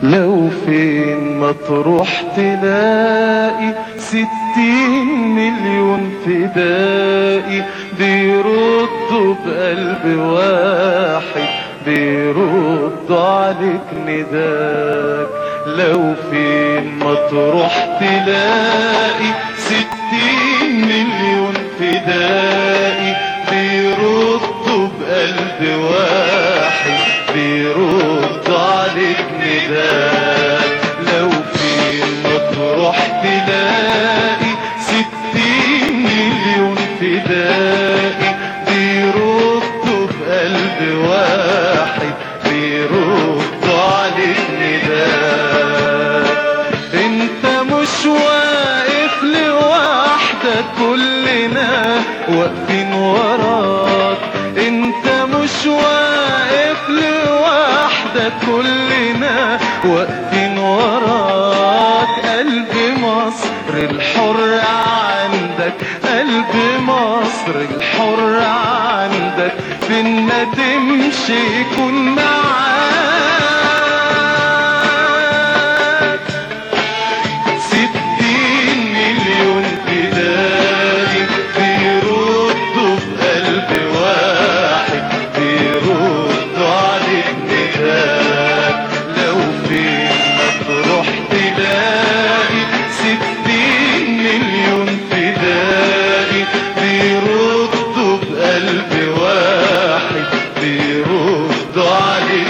لو فين ما تروح تلاقي ستين مليون فدائي بيردوا بقلب واحد بيردوا عليك نداك لو فين ما تروح تلاقي ستين مليون فدائي بيردوا بقلب واحد بيردوا عليك نداك لو فين ما تروح تلاقي ستين مليون فدائي بيردوا بقلب واحد بيردوا عليك نداك انت مش واقف لوحدك كلنا واقفين وراك انت مش واقف لوحدك كلنا واقفين وراك قلب مصر الحر عندك قلب مصر الحر عندك فين ما تمشي يكون معاك ستين مليون فدائي بيردوا بقلب واحد بيردوا عليك نداك لو فين ما تروح تلاقي ستين مليون فدائي بيردوا بقلب واحد بيردوا عليك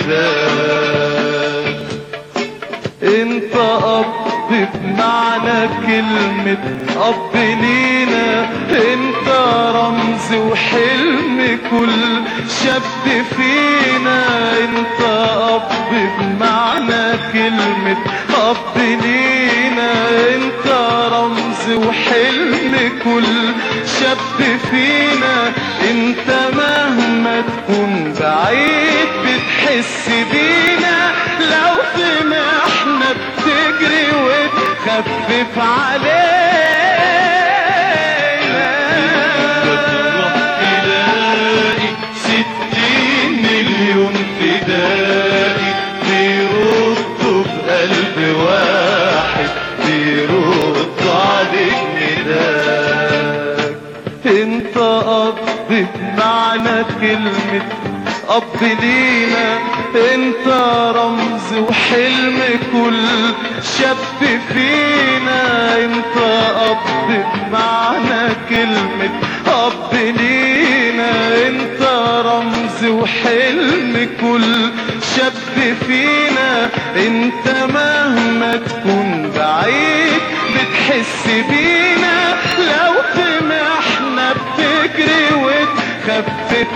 نداك انت اب بمعنى كلمة اب لينا انت رمز وحلم كل شاب فينا انت اب بمعنى كلمة اب لينا انت رمز وحلم كل شاب فينا انت مهما تكون بعيد بتحس بينا لو سمحنا بتجري وتخفف علينا تلاقي ستين مليون فدائي بيردوا بقلب واحد بيردوا عليك نداك انت اب بمعنى كلمة اب لينا انت رمز وحلم كل شاب فينا انت اب بمعنى كلمة اب لينا انت رمز وحلم كل شاب فينا انت مهما تكون بعيد بتحس بينا لو سمحنا بتجري وتخفف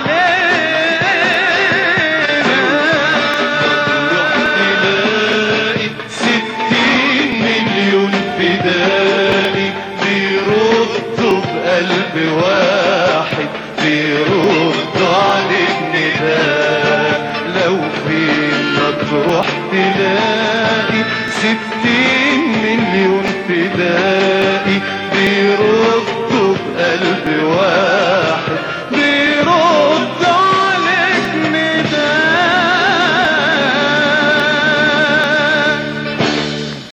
علينا ستين مليون فدائي بيردوا بقلب واحد بيردوا عليك نداك لو فين ما تروح تلاقي ستين مليون فدائي بيردوا بقلب